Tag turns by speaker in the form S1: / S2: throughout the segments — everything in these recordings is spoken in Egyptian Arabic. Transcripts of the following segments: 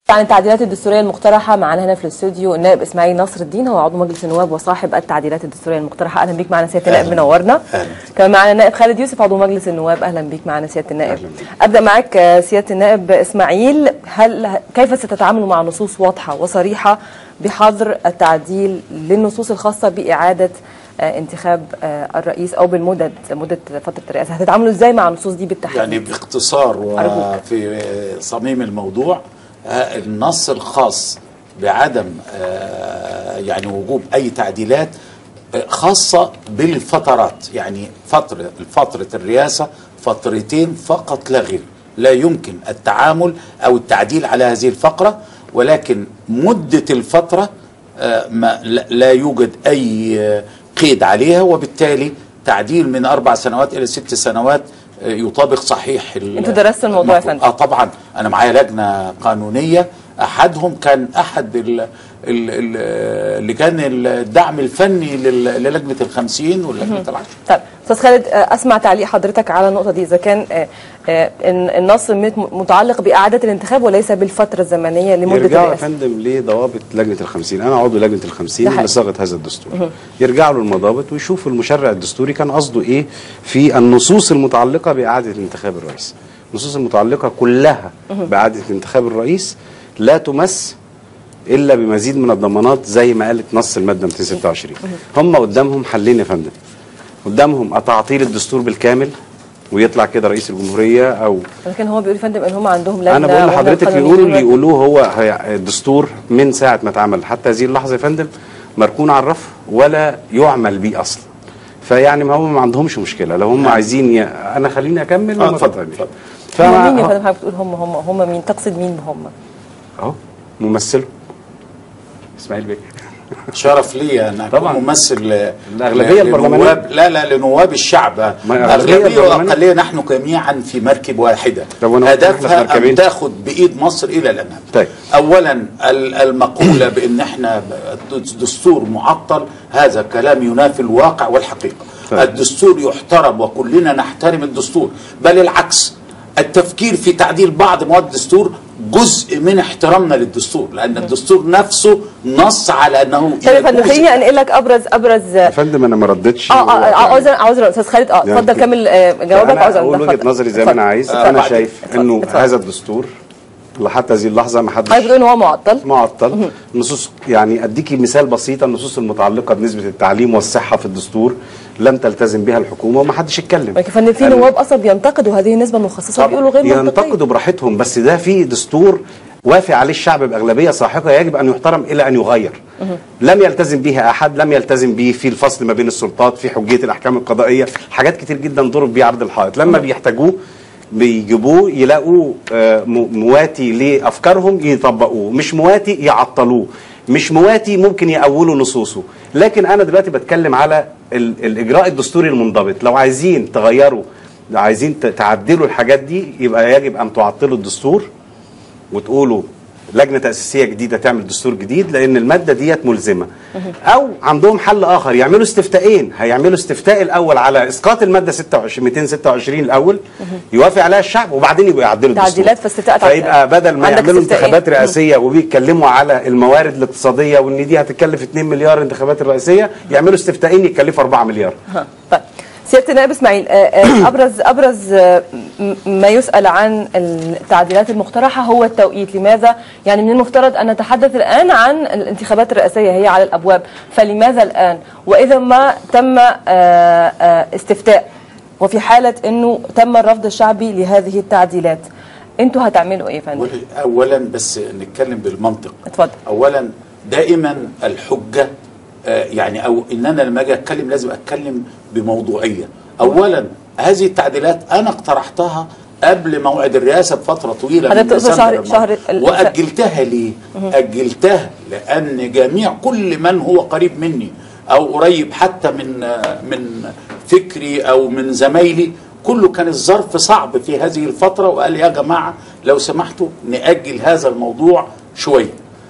S1: عن التعديلات الدستورية المقترحة معنا هنا في الاستوديو النائب اسماعيل نصر الدين هو عضو مجلس النواب وصاحب التعديلات الدستورية المقترحة اهلا بيك معنا سيادة النائب منورنا
S2: أهلا.
S1: كمان معنا النائب خالد يوسف عضو مجلس النواب اهلا بيك معنا سيادة النائب
S2: أهلا بيك.
S1: ابدا معك آه، سيادة النائب اسماعيل هل كيف ستتعاملوا مع نصوص واضحة وصريحة بحظر التعديل للنصوص الخاصة بإعادة آه، انتخاب آه، الرئيس او بالمدة مدة فترة الرئاسة هتتعاملوا ازاي مع النصوص دي بالتحديد؟
S2: يعني باختصار
S1: أرجوك.
S2: وفي صميم الموضوع آه، النص الخاص بعدم آه، يعني وجوب اي تعديلات آه، خاصه بالفترات يعني فتره فتره الرئاسه فترتين فقط لا غير لا يمكن التعامل او التعديل على هذه الفقره ولكن مده الفتره آه، ما لا لا يوجد اي آه، قيد عليها وبالتالي تعديل من اربع سنوات الى ست سنوات آه، يطابق صحيح ال-
S1: انتوا درستوا الموضوع يا
S2: المفروض.
S1: فندم؟
S2: اه طبعا انا معايا لجنه قانونيه احدهم كان احد ال ال ال اللي كان الدعم الفني لل- للجنه الخمسين واللجنه العشر
S1: طيب استاذ خالد آه، اسمع تعليق حضرتك على النقطه دي اذا كان آه، آه، إن النص مت- متعلق باعاده الانتخاب وليس بالفتره الزمنيه لمده
S3: يرجعوا يا
S1: الرئاسه
S3: فندم لضوابط لجنه الخمسين انا عضو لجنه الخمسين
S1: ده حقيقي.
S3: اللي صاغت هذا الدستور يرجعوا للمضابط ويشوفوا المشرع الدستوري كان قصده ايه في النصوص المتعلقه باعاده انتخاب الرئيس النصوص المتعلقه كلها باعاده انتخاب الرئيس لا تمس الا بمزيد من الضمانات زي ما قالت نص الماده 226 هم قدامهم حلين يا فندم قدامهم تعطيل الدستور بالكامل ويطلع كده رئيس الجمهوريه او
S1: لكن هو بيقول يا فندم ان هم عندهم لجنه
S3: انا بقول
S1: وهم
S3: لحضرتك
S1: قانونيين
S3: يقولوا اللي
S1: و-
S3: يقولوه هو هي- الدستور من ساعه ما اتعمل حتى هذه اللحظه يا فندم مركون على الرف ولا يعمل بيه اصلا فيعني ما هم ما عندهمش مشكله لو هم عايزين ي... انا خليني اكمل
S2: آه،
S3: وما
S2: اتفضل،
S3: تقطعني.
S2: اتفضل.
S1: هم مين يا
S3: فما
S1: فندم حضرتك بتقول هم هم هم مين تقصد مين بهم
S3: اهو ممثله اسماعيل بيه
S2: شرف لي ان اكون
S3: طبعاً.
S2: ممثل ل-
S3: الأغلبية
S2: ل-
S3: البرلمانية.
S2: لنواب لا لا لنواب الشعب
S3: ما الأغلبية
S2: اغلبيه
S3: البرلمانية.
S2: واقليه نحن جميعا في مركب واحده
S3: طب وأنا قلت إحنا في
S2: هدفها ان
S3: مركبين؟
S2: تاخذ بايد مصر الى الامام
S3: طيب.
S2: اولا ال- المقوله بان احنا دستور معطل هذا كلام ينافي الواقع والحقيقه
S3: طيب.
S2: الدستور يحترم وكلنا نحترم الدستور بل العكس التفكير في تعديل بعض مواد الدستور جزء من احترامنا للدستور لان الدستور نفسه نص على انه
S1: طيب يا فندم
S2: يجوز
S1: خليني انقل لك ابرز ابرز
S3: يا فندم انا ما ردتش
S1: اه اه عاوز عاوز استاذ خالد اه
S3: يعني
S1: اتفضل كمل آه، جوابك
S3: انا
S1: عاوز
S3: اقول
S1: اتفضل.
S3: وجهه نظري زي ما
S1: اتفضل.
S3: انا عايز
S2: اتفضل.
S3: انا
S2: اتفضل.
S3: شايف
S1: اتفضل.
S3: انه
S1: اتفضل.
S3: هذا الدستور لحتى هذه اللحظه ما حدش
S1: حضرتك بتقول ان هو معطل
S3: معطل نصوص يعني اديكي مثال بسيط النصوص المتعلقه بنسبه التعليم والصحه في الدستور لم تلتزم بها الحكومه وما حدش اتكلم
S1: لكن يا فندم في
S3: ال-
S1: نواب اصلا بينتقدوا هذه النسبه المخصصه بيقولوا غير منطقيه
S3: ينتقدوا براحتهم بس ده في دستور وافق عليه الشعب باغلبيه ساحقه يجب ان يحترم الى ان يغير لم يلتزم بها احد لم يلتزم به في الفصل ما بين السلطات في حجيه الاحكام القضائيه حاجات كتير جدا ضرب بيه عرض الحائط لما بيحتاجوه بيجيبوه يلاقوه آه، م- مواتي لافكارهم يطبقوه مش مواتي يعطلوه مش مواتي ممكن يأولوا نصوصه لكن انا دلوقتي بتكلم على ال- الاجراء الدستوري المنضبط لو عايزين تغيروا لو عايزين ت- تعدلوا الحاجات دي يبقى يجب ان تعطلوا الدستور وتقولوا لجنه تاسيسيه جديده تعمل دستور جديد لان الماده ديت ملزمه او عندهم حل اخر يعملوا استفتاءين هيعملوا استفتاء الاول على اسقاط الماده 26 226 الاول يوافق عليها الشعب وبعدين يبقوا يعدلوا الدستور
S1: تعديلات في استفتاءات
S3: فيبقى بدل ما
S1: عندك
S3: يعملوا
S1: استفتاءين.
S3: انتخابات رئاسيه وبيتكلموا على الموارد الاقتصاديه وان دي هتكلف 2 مليار الانتخابات الرئاسيه يعملوا استفتاءين يكلفوا 4 مليار
S1: ها، طيب سياده النائب اسماعيل آه، آه، ابرز ابرز آه، م- ما يسال عن التعديلات المقترحه هو التوقيت لماذا يعني من المفترض ان نتحدث الان عن الانتخابات الرئاسيه هي على الابواب فلماذا الان واذا ما تم آه، آه، استفتاء وفي حاله انه تم الرفض الشعبي لهذه التعديلات انتوا هتعملوا ايه يا فندم
S2: اولا بس نتكلم بالمنطق
S1: اتفضل.
S2: اولا دائما الحجه آه، يعني او ان انا لما اجي اتكلم لازم اتكلم بموضوعيه اولا هذه التعديلات انا اقترحتها قبل موعد الرئاسه بفتره طويله
S1: حضرتك
S2: من
S1: تقصد
S2: ديسمبر
S1: شهر-
S2: الماضي.
S1: شهر ال-
S2: واجلتها ليه اجلتها لان جميع كل من هو قريب مني او قريب حتى من آه، من فكري او من زمايلي كله كان الظرف صعب في هذه الفتره وقال يا جماعه لو سمحتوا ناجل هذا الموضوع شويه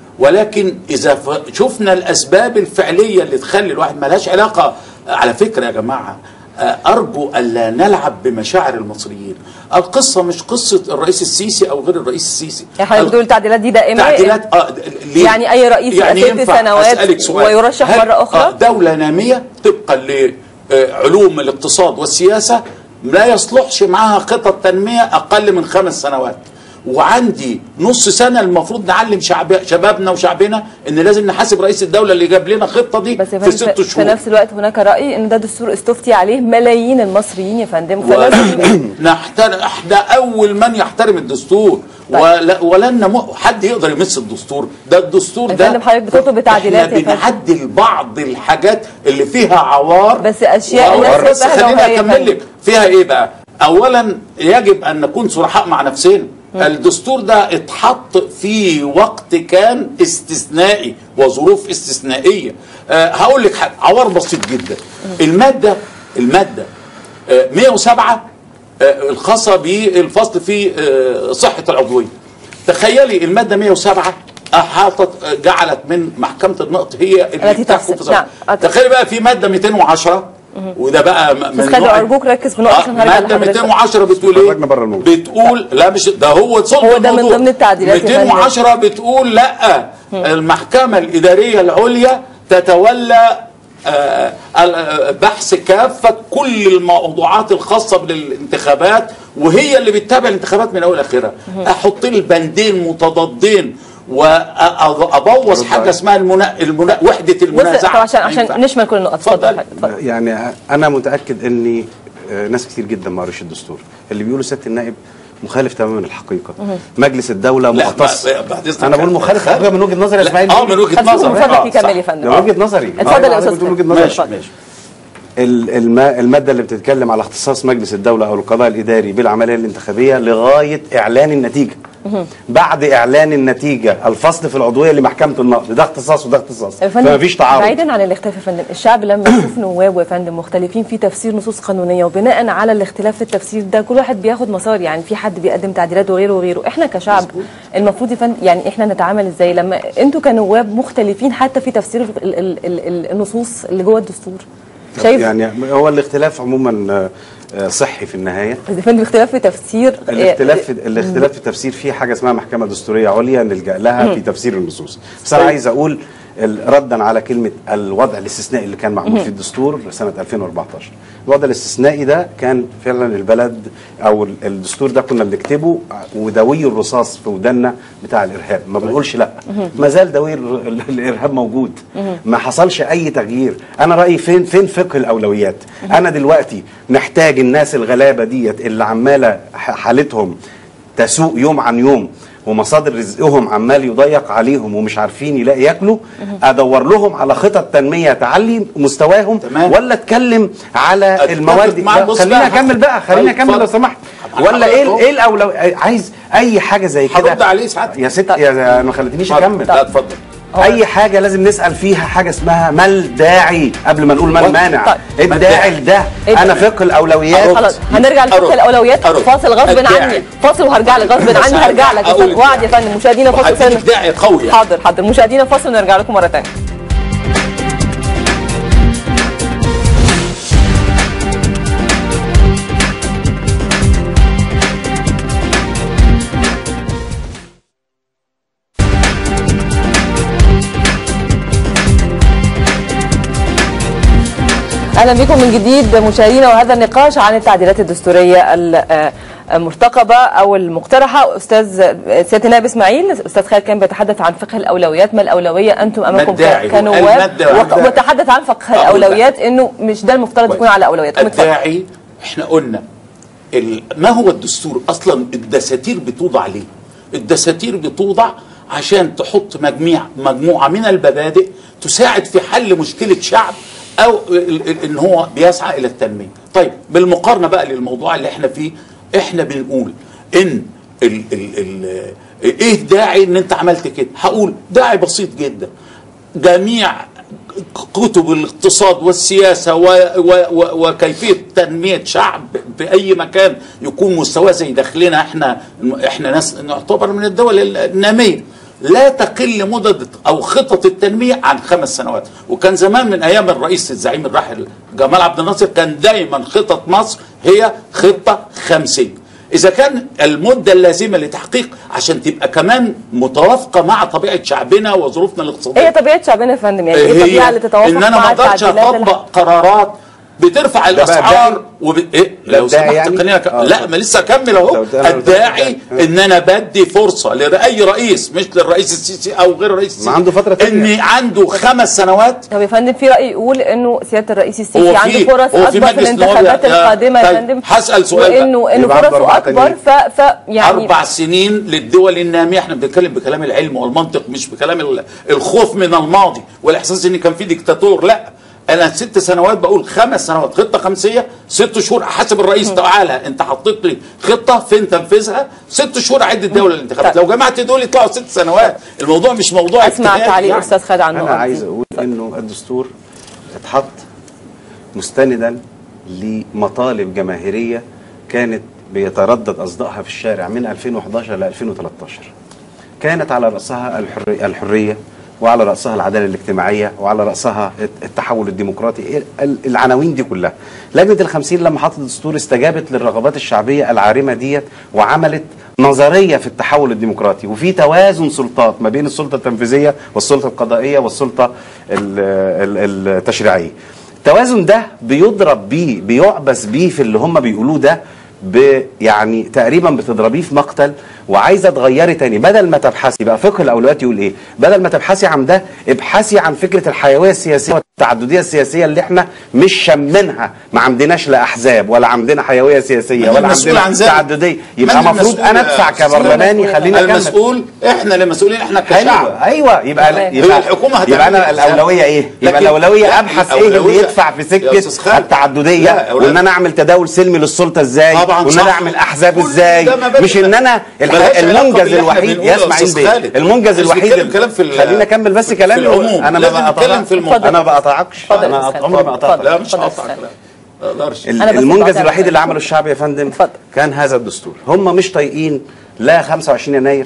S2: ولكن اذا ف- شفنا الاسباب الفعليه اللي تخلي الواحد ملهاش علاقه على فكره يا جماعه آه، ارجو الا نلعب بمشاعر المصريين القصه مش قصه الرئيس السيسي او غير الرئيس السيسي
S1: يعني حضرتك بتقول التعديلات دي دائمه
S2: تعديلات اه ليه؟
S1: يعني أي رئيس يبقى ست
S2: ينفع
S1: سنوات
S2: أسألك سؤال.
S1: ويرشح
S2: هل-
S1: مرة أخرى؟
S2: آه، دولة نامية طبقا لعلوم الاقتصاد والسياسة لا يصلحش معاها خطط تنمية أقل من خمس سنوات وعندي نص سنة المفروض نعلم شعب شبابنا وشعبنا ان لازم نحاسب رئيس الدولة اللي جاب لنا الخطة دي
S1: بس يا
S2: في
S1: فندم
S2: ست
S1: في
S2: شهور
S1: نفس الوقت هناك راي ان ده دستور استفتي عليه ملايين المصريين يا فندم فلازم
S2: نحترم احنا اول من يحترم الدستور
S1: طيب.
S2: ولا ولن نم- حد يقدر يمس الدستور ده الدستور
S1: يا
S2: ده
S1: فندم حضرتك بتطلب بتعديلات
S2: احنا
S1: يا فندم.
S2: بنعدل بعض الحاجات اللي فيها عوار
S1: بس أشياء
S2: وعوار.
S1: الناس
S2: بس
S1: بتفهم
S2: خليني
S1: هي
S2: اكمل
S1: فندم.
S2: لك فيها ايه بقى اولا يجب ان نكون صرحاء مع نفسنا الدستور ده اتحط في وقت كان استثنائي وظروف استثنائيه أه هقول لك حاجه عوار بسيط جدا الماده الماده آه، 107 آه، الخاصه بالفصل في آه، صحه العضويه تخيلي الماده 107 احاطت آه، جعلت من محكمه النقط هي اللي
S1: التي
S2: تحكم
S1: تفصل.
S2: في
S1: نعم.
S2: صحة. تخيلي بقى في ماده 210 وده بقى م- من
S1: بس خلي
S2: نوع-
S1: أرجوك ركز في نقطة
S2: آه،
S1: عشان هرجع
S2: ماده
S1: لحضرتك.
S2: 210 بتقول ايه؟
S3: خرجنا بره الموضوع.
S2: بتقول لا مش ده هو صلب
S1: هو ده من
S2: الموضوع.
S1: ضمن التعديلات يا فندم.
S2: 210 بتقول لا المحكمة الإدارية العليا تتولى آه، ال- آه، بحث كافة كل الموضوعات الخاصة بالانتخابات وهي اللي بتتابع الانتخابات من أول آخرها أحط لي البندين متضادين وأبوظ حاجة اسمها المنا... المنا... وحدة
S1: بص
S2: المنازعة
S1: طب عشان
S2: ما
S1: عشان
S2: ينفعش.
S1: نشمل كل النقط اتفضل
S2: اتفضل.
S1: اتفضل
S3: يعني انا متاكد ان آه، ناس كتير جدا ما قريش الدستور اللي بيقولوا سياده النائب مخالف تماما الحقيقه مجلس الدوله
S2: لا،
S3: مختص
S2: ما- بعد إذنك.
S3: انا بقول مخالف الحقيقه من وجهه نظري يا
S2: لا،
S3: اسماعيل
S2: اه من وجهة
S1: طب شوف
S2: نظر
S1: من فضلك
S2: آه،
S1: يكمل
S2: صح.
S1: يا فندم
S3: من وجهه نظري
S1: اتفضل يا
S3: آه،
S1: أستاذ
S3: بتقول
S1: فهمي.
S3: وجهة نظري.
S2: ماشي
S1: اتفضل.
S2: ماشي
S3: ال- الم- المادة اللي بتتكلم على اختصاص مجلس الدولة أو القضاء الإداري بالعملية الانتخابية لغاية إعلان النتيجة بعد إعلان النتيجة الفصل في العضوية لمحكمة النقد ده اختصاص وده اختصاص
S1: يا فندم
S3: فما فيش تعارض
S1: بعيدا عن الاختلاف يا فندم الشعب لما يشوف نواب يا فندم مختلفين في تفسير نصوص قانونيه وبناء على الاختلاف في التفسير ده كل واحد بياخد مسار يعني في حد بيقدم تعديلات وغيره وغيره احنا كشعب المفروض يا فندم يعني احنا نتعامل ازاي لما انتوا كنواب مختلفين حتى في تفسير ال ال ال ال النصوص اللي جوه الدستور شايف
S3: يعني هو الاختلاف عموما آه، آه، صحي في النهاية
S1: يا فندم اختلاف في تفسير
S3: الاختلاف في الاختلاف في التفسير في حاجه اسمها محكمه دستوريه عليا نلجا لها في تفسير النصوص بس انا عايز اقول ال- ردا على كلمه الوضع الاستثنائي اللي كان معمول في الدستور سنه 2014 الوضع الاستثنائي ده كان فعلا البلد او ال- الدستور ده كنا بنكتبه ودوي الرصاص في ودنا بتاع الارهاب ما بنقولش لا ما زال دوي ال- ال- الارهاب موجود ما حصلش اي تغيير انا رايي فين فين فقه الاولويات انا دلوقتي محتاج الناس الغلابه ديت اللي عماله ح- حالتهم تسوء يوم عن يوم ومصادر رزقهم عمال يضيق عليهم ومش عارفين يلاقي ياكلوا ادور لهم على خطط تنميه تعلي مستواهم
S2: تمام.
S3: ولا اتكلم على
S2: أتفق
S3: المواد
S2: معاك.
S3: لا،
S2: بص
S3: خليني
S2: بقى.
S3: اكمل بقى خليني
S2: طيب،
S3: اكمل لو
S2: اتفضل.
S3: سمحت
S2: طب
S3: ولا ايه
S2: حضرتك
S3: ايه الاولو عايز اي حاجه زي كده
S2: هرد عليه ساعتك.
S3: يا ست يا ما خلتنيش اكمل
S2: لا اتفضل
S3: اي حاجه لازم نسال فيها حاجه اسمها ما الداعي قبل ما نقول ما المانع
S1: طيب.
S3: ايه
S2: ما
S3: الداعي
S2: الداعي؟
S3: لده
S1: إيه
S3: انا
S1: ده؟
S3: فقه الاولويات
S2: أرد.
S1: خلاص هنرجع لفصل
S2: أرد.
S1: الاولويات
S2: أرد.
S1: فاصل غصب
S2: الداعي.
S1: عني فاصل وهرجع لك غصب
S2: بس
S1: عني هرجع لك
S2: أقول الداعي.
S1: وعد يا فندم مشاهدينا فاصل
S2: وهديك
S1: ثاني.
S2: داعي قوي يعني.
S1: حاضر حاضر مشاهدينا فاصل ونرجع لكم مره ثانيه اهلا بكم من جديد مشاهدينا وهذا النقاش عن التعديلات الدستوريه المرتقبه او المقترحه استاذ سياده النائب اسماعيل استاذ خالد كان بيتحدث عن فقه الاولويات ما الاولويه انتم امامكم
S2: الداعي؟
S1: كنواب
S2: المادة-
S1: وق- وتحدث عن فقه
S2: أقول
S1: الاولويات انه مش ده المفترض يكون على اولوياتكم اتفضل.
S2: الداعي احنا قلنا ال- ما هو الدستور اصلا الدساتير بتوضع ليه الدساتير بتوضع عشان تحط مجميع مجموعه من المبادئ تساعد في حل مشكله شعب او ال- ال- ان هو بيسعى الى التنميه طيب بالمقارنه بقى للموضوع اللي احنا فيه احنا بنقول ان ال ال ال ايه داعي ان انت عملت كده هقول داعي بسيط جدا جميع كتب الاقتصاد والسياسة و و و وكيفية تنمية شعب بأي مكان يكون مستواه زي داخلنا احنا احنا ناس نعتبر من الدول النامية لا تقل مدد او خطط التنميه عن خمس سنوات وكان زمان من ايام الرئيس الزعيم الراحل جمال عبد الناصر كان دايما خطط مصر هي خطه خمسيه اذا كان المده اللازمه لتحقيق عشان تبقى كمان متوافقه مع طبيعه شعبنا وظروفنا الاقتصاديه
S1: هي طبيعه شعبنا يا فندم يعني ايه الطبيعه اللي تتوافق
S2: ان انا
S1: مع
S2: ما اقدرش
S1: التعديلات
S2: اطبق قرارات بترفع
S3: بقى
S2: الاسعار
S3: الداعي؟
S2: وب... إيه؟
S3: ده
S2: لو
S3: الداعي
S2: سمحت
S3: يعني؟
S2: خلينا ك...
S3: آه.
S2: لا ما لسه اكمل اهو
S3: لو ده-
S2: الداعي
S3: آه.
S2: ان انا بدي فرصه لاي رئيس مش للرئيس السيسي او غير الرئيس السيسي
S3: عنده فترة تانية.
S2: ان عنده خمس سنوات
S1: طب يا فندم في راي يقول انه سياده الرئيس السيسي
S2: هو
S1: عنده
S2: في-
S1: فرص
S2: هو في
S1: اكبر في
S2: مجلس نواب
S1: الانتخابات
S2: يا- يا-
S1: القادمه يا
S2: طيب،
S1: فندم
S2: هسأل سؤال بقى.
S1: وانه انه
S3: يبقى عنده
S1: فرصه
S3: أربعة
S1: اكبر
S3: تانيين.
S1: ف, ف يعني
S2: اربع سنين للدول الناميه احنا بنتكلم بكلام العلم والمنطق مش بكلام ال- الخوف من الماضي والاحساس ان كان في ديكتاتور لا انا ست سنوات بقول خمس سنوات خطه خمسيه ست شهور حسب الرئيس تعالى انت حطيت لي خطه فين تنفذها ست شهور اعد الدوله للانتخابات
S1: طيب.
S2: لو جمعت دول يطلعوا ست سنوات الموضوع مش موضوع
S1: اسمع
S2: اجتهاد
S1: تعليق
S2: يعني.
S1: استاذ خالد عن
S3: انا
S1: النقط
S3: عايز
S1: دي.
S3: اقول انه الدستور اتحط مستندا لمطالب جماهيريه كانت بيتردد اصدائها في الشارع من 2011 ل 2013 كانت على راسها الحريه الحريه وعلى راسها العداله الاجتماعيه وعلى راسها التحول الديمقراطي ال- العناوين دي كلها لجنه الخمسين لما حطت الدستور استجابت للرغبات الشعبيه العارمه ديت وعملت نظريه في التحول الديمقراطي وفي توازن سلطات ما بين السلطه التنفيذيه والسلطه القضائيه والسلطه ال- ال- التشريعيه التوازن ده بيضرب بيه بيعبث بيه في اللي هم بيقولوه ده ب يعني تقريبا بتضربيه في مقتل وعايزه تغيري تاني بدل ما تبحثي بقى فقه الاولويات يقول ايه بدل ما تبحثي عن ده ابحثي عن فكره الحيويه السياسيه والتعدديه السياسيه اللي احنا مش شامينها ما عندناش لا احزاب ولا عندنا حيويه سياسيه
S2: من
S3: ولا
S2: المسؤول
S3: عندنا
S2: عن ذلك؟
S3: تعدديه يبقى
S2: من
S3: المفروض
S2: المسؤول
S3: انا
S2: يا
S3: ادفع
S2: أستاذ
S3: كبرلماني
S1: خالد؟
S3: خليني اكمل
S2: المسؤول احنا اللي مسؤولين احنا كشعب
S3: ايوه ايوه يبقى يبقى
S2: الحكومة هتعمل
S3: يبقى انا
S2: الحساب.
S3: الاولويه ايه؟ يبقى
S2: لكن-
S3: الاولويه
S2: لا،
S3: ابحث ايه اللي
S2: الأولوية-
S3: يدفع في
S2: يا أستاذ
S3: سكه
S2: خالد.
S3: التعدديه
S2: لا، أولاد-
S3: وان انا اعمل تداول سلمي للسلطه ازاي
S2: طبعاً
S3: وان انا
S2: صح.
S3: اعمل احزاب
S2: كل
S3: ازاي
S2: ده مبادئ
S3: مش ان انا الح-
S2: ملهاش علاقة
S3: المنجز
S2: باللي إحنا
S3: الوحيد
S2: بنقوله يا
S3: يا اسماعيل
S2: أستاذ
S3: بيه
S2: خالد.
S3: المنجز
S2: مش
S3: الوحيد
S2: بنتكلم كلام في ال-
S3: خليني اكمل بس
S2: في
S3: كلامي
S2: العموم.
S3: انا ما
S2: لازم نتكلم
S3: بقطعكش
S2: في الموضوع.
S3: انا ما بقطعكش
S1: اتفضل
S3: انا
S1: يا أستاذ
S3: عمري ما
S1: خالد.
S3: قطعت
S2: لا مش
S1: اتفضل يا
S2: هقطع
S1: أستاذ.
S2: كلام ما اقدرش
S3: ال-
S1: أنا بس
S3: المنجز
S1: بقاطع
S3: الوحيد
S1: بس.
S3: اللي عمله الشعب يا فندم
S1: اتفضل.
S3: كان هذا الدستور هم مش طايقين لا 25 يناير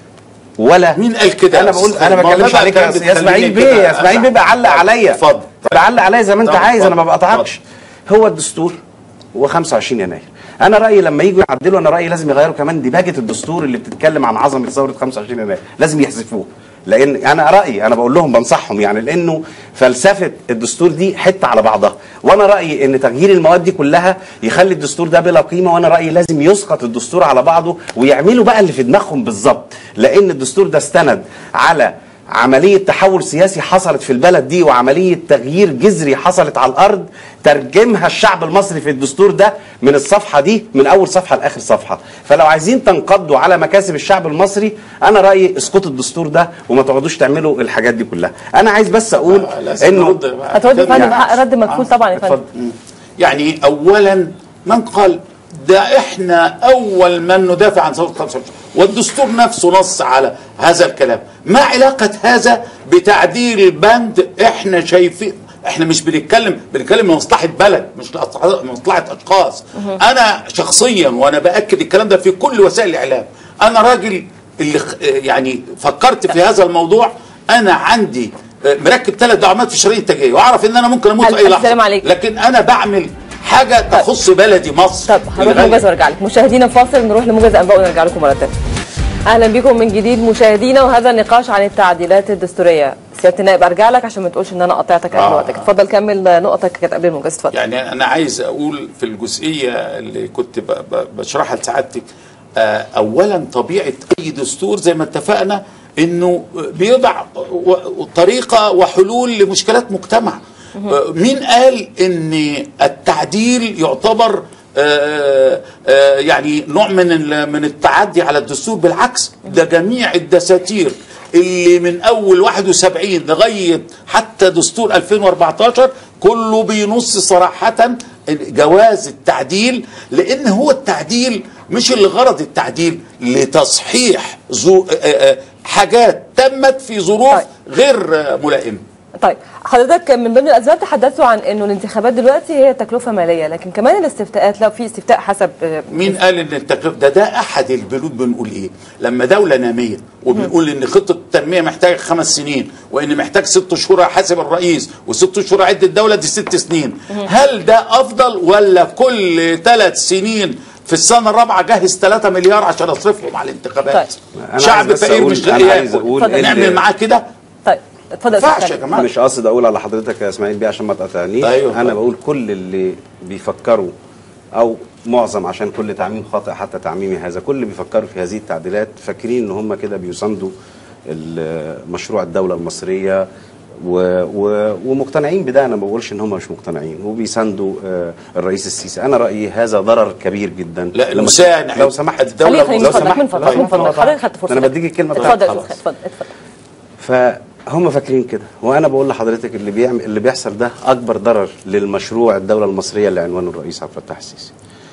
S3: ولا
S2: مين قال كده
S3: انا
S2: يا
S3: بقول
S2: أستاذ
S3: انا ما
S2: خالد؟
S3: بتكلمش
S2: ما
S3: عليك
S2: بقى
S3: يا
S2: كان
S3: يا اسماعيل
S2: بتخليني
S3: بيه
S2: كده
S3: يا اسماعيل بيه بعلق عليا
S2: اتفضل.
S3: بعلق عليا زي ما انت
S2: طب
S3: عايز انا ما
S2: اتفضل.
S3: بقطعكش هو الدستور هو 25 يناير انا رايي لما يجوا يعدلوا انا رايي لازم يغيروا كمان ديباجه الدستور اللي بتتكلم عن عظمه ثوره 25 يناير لازم يحذفوه لان انا رايي انا بقول لهم بنصحهم يعني لانه فلسفه الدستور دي حته على بعضها وانا رايي ان تغيير المواد دي كلها يخلي الدستور ده بلا قيمه وانا رايي لازم يسقط الدستور على بعضه ويعملوا بقى اللي في دماغهم بالظبط لان الدستور ده استند على عملية تحول سياسي حصلت في البلد دي وعملية تغيير جذري حصلت على الأرض ترجمها الشعب المصري في الدستور ده من الصفحة دي من أول صفحة لآخر صفحة فلو عايزين تنقضوا على مكاسب الشعب المصري أنا رأيي اسقطوا الدستور ده وما تقعدوش تعملوا الحاجات دي كلها أنا عايز بس أقول
S2: لازم
S3: إنه
S2: نرد بقى.
S1: هتودي يا فندم
S2: يعني-
S1: حق رد مكفول طبعا يا فندم
S3: اتفضل
S2: يعني اولا من قال ده احنا اول من ندافع عن ثوره 25 والدستور نفسه نص على هذا الكلام ما علاقه هذا بتعديل بند احنا شايفين احنا مش بنتكلم بنتكلم لمصلحه بلد مش لمصلحه اشخاص انا شخصيا وانا باكد الكلام ده في كل وسائل الاعلام انا راجل اللي خ- يعني فكرت في هذا الموضوع انا عندي آه، مركب ثلاث دعامات في شرايين التاجيه واعرف ان انا ممكن اموت في اي
S1: ألف
S2: لحظه
S1: سلام عليك.
S2: لكن انا بعمل حاجه تخص بلدي مصر
S1: طب هروح
S2: الغالية.
S1: موجز وارجع لك مشاهدينا فاصل نروح لموجز انباء ونرجع لكم مره ثانيه اهلا بكم من جديد مشاهدينا وهذا النقاش عن التعديلات الدستوريه سياده النائب ارجع لك عشان ما تقولش ان انا قطعتك قبل
S2: آه.
S1: وقتك اتفضل كمل نقطك كانت قبل الموجز اتفضل
S2: يعني انا عايز اقول في الجزئيه اللي كنت ب- ب- بشرحها لسعادتك آه، اولا طبيعه اي دستور زي ما اتفقنا انه بيضع و- طريقه وحلول لمشكلات مجتمع آه، مين قال ان التعديل يعتبر آه، آه، يعني نوع من ال- من التعدي على الدستور بالعكس ده جميع الدساتير اللي من اول 71 لغايه حتى دستور 2014 كله بينص صراحه جواز التعديل لان هو التعديل مش اللي غرض التعديل لتصحيح زو آه، آه، حاجات تمت في ظروف
S1: طيب.
S2: غير آه، ملائمه
S1: طيب حضرتك من ضمن الاسباب تحدثتوا عن انه الانتخابات دلوقتي هي تكلفه ماليه لكن كمان الاستفتاءات لو في استفتاء حسب آه،
S2: مين قال ان التكلفه ده ده احد البنود بنقول ايه لما دوله ناميه وبنقول ان خطه التنميه محتاجه خمس سنين وان محتاج ست شهور حاسب الرئيس وست شهور عد الدوله دي ست سنين هل ده افضل ولا كل ثلاث سنين في السنه الرابعه جهز 3 مليار عشان اصرفهم على الانتخابات
S1: طيب.
S3: أنا
S2: شعب
S3: عايز بس
S2: فقير
S3: أقول-
S2: مش
S3: أنا
S2: لاقي
S3: عايز
S2: ياكل
S3: أقول
S1: إن-
S2: نعمل معاه كده
S1: طيب اتفضل يا
S2: ينفعش
S1: أستاذ
S2: يا
S1: خالد.
S2: جماعة.
S3: مش قاصد اقول على حضرتك يا اسماعيل بيه عشان ما تقاطعنيش
S2: أيوة.
S3: انا بقول كل اللي بيفكروا او معظم عشان كل تعميم خاطئ حتى تعميمي هذا كل اللي بيفكروا في هذه التعديلات فاكرين ان هم كده بيساندوا ال- مشروع الدوله المصريه و و ومقتنعين بده انا ما بقولش ان هم مش مقتنعين وبيساندوا آه، الرئيس السيسي انا رايي هذا ضرر كبير جدا
S2: لا
S3: لما-
S2: المساعد
S3: لو سمحت
S2: الدولة
S1: خليه خليه
S3: لو
S1: من فضلك
S3: سمحت
S1: من فضلك
S3: لو
S1: من
S3: سمحت
S1: فضلك حضرتك خدت فرصه
S3: انا بديك الكلمه
S1: اتفضل يا
S3: بتاعتك
S1: أستاذ خالد، اتفضل اتفضل
S3: فهم فاكرين كده وانا بقول لحضرتك اللي بيعمل اللي بيحصل ده اكبر ضرر للمشروع الدوله المصريه اللي عنوانه الرئيس عبد الفتاح السيسي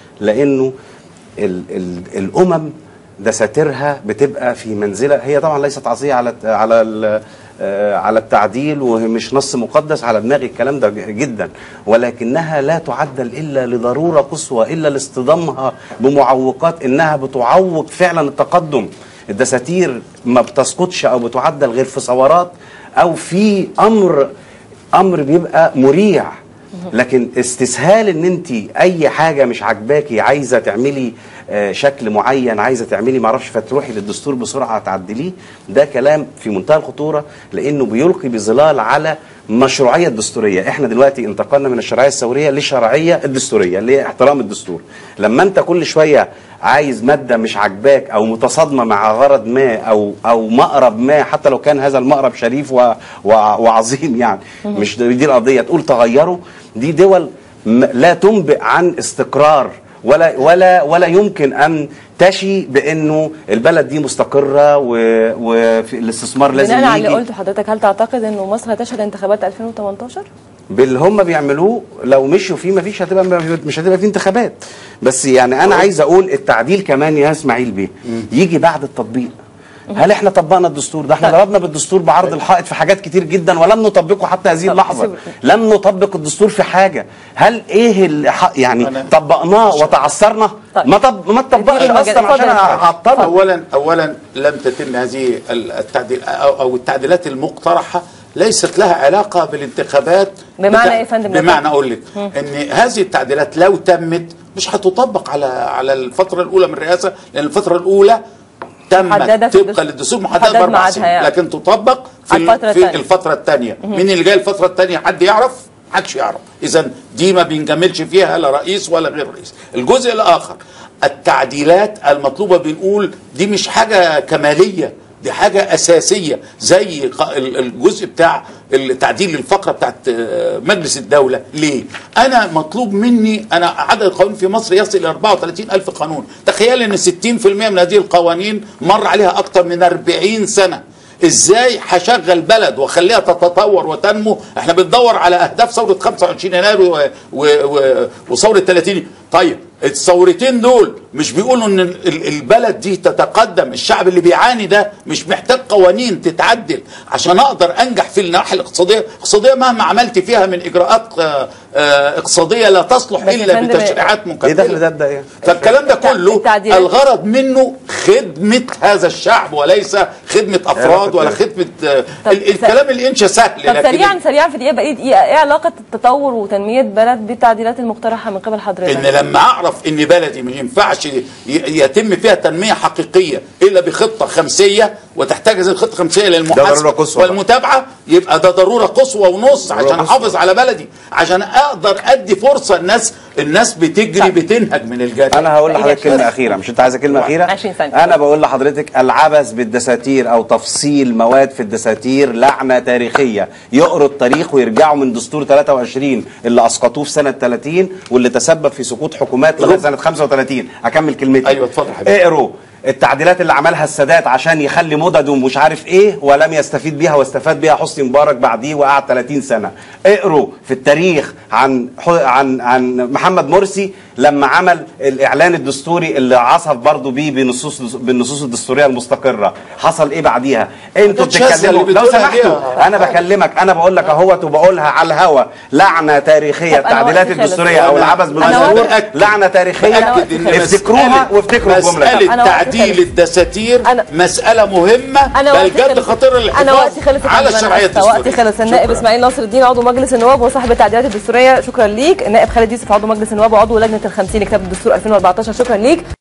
S3: لانه ال ال الامم دساتيرها بتبقى في منزله هي طبعا ليست عصيه على على ال- آه، على التعديل ومش نص مقدس على دماغي الكلام ده جدا ولكنها لا تعدل الا لضروره قصوى الا لاصطدامها بمعوقات انها بتعوق فعلا التقدم الدساتير ما بتسقطش او بتعدل غير في ثورات او في امر امر بيبقى مريع لكن استسهال ان انت اي حاجه مش عاجباكي عايزه تعملي آه، شكل معين عايزه تعملي معرفش فتروحي للدستور بسرعه تعدليه ده كلام في منتهى الخطوره لانه بيلقي بظلال على مشروعيه الدستوريه احنا دلوقتي انتقلنا من الشرعيه الثوريه للشرعيه الدستوريه اللي هي احترام الدستور لما انت كل شويه عايز ماده مش عاجباك او متصادمه مع غرض ما او او مقرب ما حتى لو كان هذا المقرب شريف و و وعظيم يعني مش دي القضيه تقول تغيره دي دول م- لا تنبئ عن استقرار ولا ولا ولا يمكن ان تشي بانه البلد دي مستقره و- وفي الاستثمار لازم
S1: بناء على اللي
S3: يجي
S1: قلته حضرتك هل تعتقد انه مصر هتشهد انتخابات 2018
S3: باللي هم بيعملوه لو مشوا فيه مفيش هتبقى مش هتبقى فيه انتخابات بس يعني انا عايز اقول التعديل كمان يا اسماعيل بيه يجي بعد التطبيق هل احنا طبقنا الدستور ده احنا ضربنا بالدستور بعرض الحائط في حاجات كتير جدا ولم نطبقه حتى هذه
S1: طب
S3: اللحظه
S1: سيب-
S3: لم نطبق الدستور في حاجه هل ايه اللي ح- يعني
S2: أنا-
S3: طبقناه وتعثرنا
S1: طيب.
S3: ما طب ما تطبقش
S1: اديله المجال.
S3: اصلا عشان
S1: اتفضل.
S3: اعطله
S2: اولا اولا لم تتم هذه التعديل او أو التعديلات المقترحه ليست لها علاقه بالانتخابات
S1: بمعنى
S2: بتاع-
S1: إيه يا فندم؟
S2: بمعنى اقول لك ان هذه التعديلات لو تمت مش هتطبق على على الفتره الاولى من الرئاسه لان الفتره الاولى
S1: محددة
S2: تمت
S1: في
S2: طبقا
S1: الدستور.
S2: للدستور
S1: محدد
S2: محدده باربع
S1: ميعادها
S2: سنين
S1: يعني.
S2: لكن تطبق في
S1: على الفترة
S2: ال- في
S1: التانية.
S2: الفتره الثانيه مين اللي جاي الفتره الثانيه حد يعرف محدش يعرف اذا دي ما بينجملش فيها لا رئيس ولا غير رئيس الجزء الاخر التعديلات المطلوبه بنقول دي مش حاجه كماليه دي حاجة أساسية زي ق- ال- الجزء بتاع التعديل الفقرة بتاعت آه، مجلس الدولة ليه؟ أنا مطلوب مني أنا عدد القوانين في مصر يصل إلى 34 ألف قانون تخيل أن 60% من هذه القوانين مر عليها أكثر من 40 سنة ازاي هشغل بلد واخليها تتطور وتنمو احنا بندور على اهداف ثوره 25 يناير و- و- و- وثوره 30 طيب الثورتين دول مش بيقولوا ان ال- البلد دي تتقدم الشعب اللي بيعاني ده مش محتاج قوانين تتعدل عشان اقدر انجح في الناحيه الاقتصاديه الاقتصاديه مهما عملت فيها من اجراءات آه، آه، اقتصاديه لا تصلح
S1: بس يا
S2: الا
S1: فندم،
S2: بتشريعات
S3: ايه
S2: مكمله
S3: دخل ده بده ايه
S2: فالكلام ده
S1: التع-
S2: كله
S1: التعديلات.
S2: الغرض منه خدمة هذا الشعب وليس خدمة أفراد ولا خدمة آه،
S1: طب
S2: ال- الكلام الإنشا سهل
S1: طب
S2: لكن
S1: سريعا سريعا في دقيقه بقى دقيقه ايه علاقه التطور وتنميه بلد بالتعديلات المقترحه من قبل حضرتك
S2: ان لما اعرف ان بلدي ما ينفعش ي- يتم فيها تنميه حقيقيه الا بخطه خمسيه وتحتاج هذه الخطه الخمسيه
S3: ضرورة
S2: للمحاسبه
S3: قصوى بقى.
S2: والمتابعه يبقى ده ضروره قصوى ونص عشان
S3: قصوى.
S2: احافظ على بلدي عشان اقدر ادي فرصه الناس الناس بتجري
S1: طيب.
S2: بتنهج من الجري
S3: انا هقول
S1: إيه
S3: لحضرتك
S1: ده؟
S3: كلمه اخيره مش انت عايزه كلمه اخيره
S1: 20 ثانية.
S3: انا بقول لحضرتك العبث بالدساتير او تفصيل مواد في الدساتير لعنه تاريخيه يقروا التاريخ ويرجعوا من دستور 23 اللي اسقطوه في سنه 30 واللي تسبب في سقوط حكومات لغايه سنه 35 اكمل كلمتي
S2: أيوة، اتفضل يا حبيبي.
S3: اقروا التعديلات اللي عملها السادات عشان يخلي مدد ومش عارف ايه ولم يستفيد بيها واستفاد بيها حسني مبارك بعديه وقعد 30 سنه اقروا في التاريخ عن عن عن محمد مرسي لما عمل الاعلان الدستوري اللي عصف برضه بيه بنصوص بالنصوص الدستوريه المستقره حصل ايه بعديها انتوا
S2: كانت شاذة
S3: بتتكلموا
S2: اللي
S3: لو
S2: بتقولها دي.
S3: سمحتوا انا بكلمك انا بقول لك اهوت وبقولها على الهوا لعنه تاريخيه
S1: طب أنا
S3: التعديلات
S1: وقتي خلص.
S3: الدستوريه او
S2: أنا-
S3: العبث
S2: أنا
S3: بالدستور
S2: بأكد-
S3: لعنه تاريخيه
S2: بأكد إن
S3: افتكروها
S2: مسألة-
S3: وافتكروا الجمله دي.
S1: أنا
S2: مسألة
S1: وقتي
S2: تعديل
S1: خلص.
S2: الدساتير
S1: أنا-
S2: مسألة مهمة
S1: انا
S2: بل
S1: وقتي
S2: جد
S1: خلص
S2: خطيرة
S1: انا
S2: للحفاظ
S1: وقتي خلص يا
S2: على
S1: فندم، أنا
S2: الشرعية
S1: آسفة. وقتي
S2: الدستورية
S1: خلص النائب
S2: شكراً.
S1: اسماعيل ناصر الدين عضو مجلس النواب وصاحب التعديلات الدستوريه شكرا ليك النائب خالد يوسف عضو مجلس النواب وعضو لجنه الخمسين كتاب الدستور 2014 شكرا ليك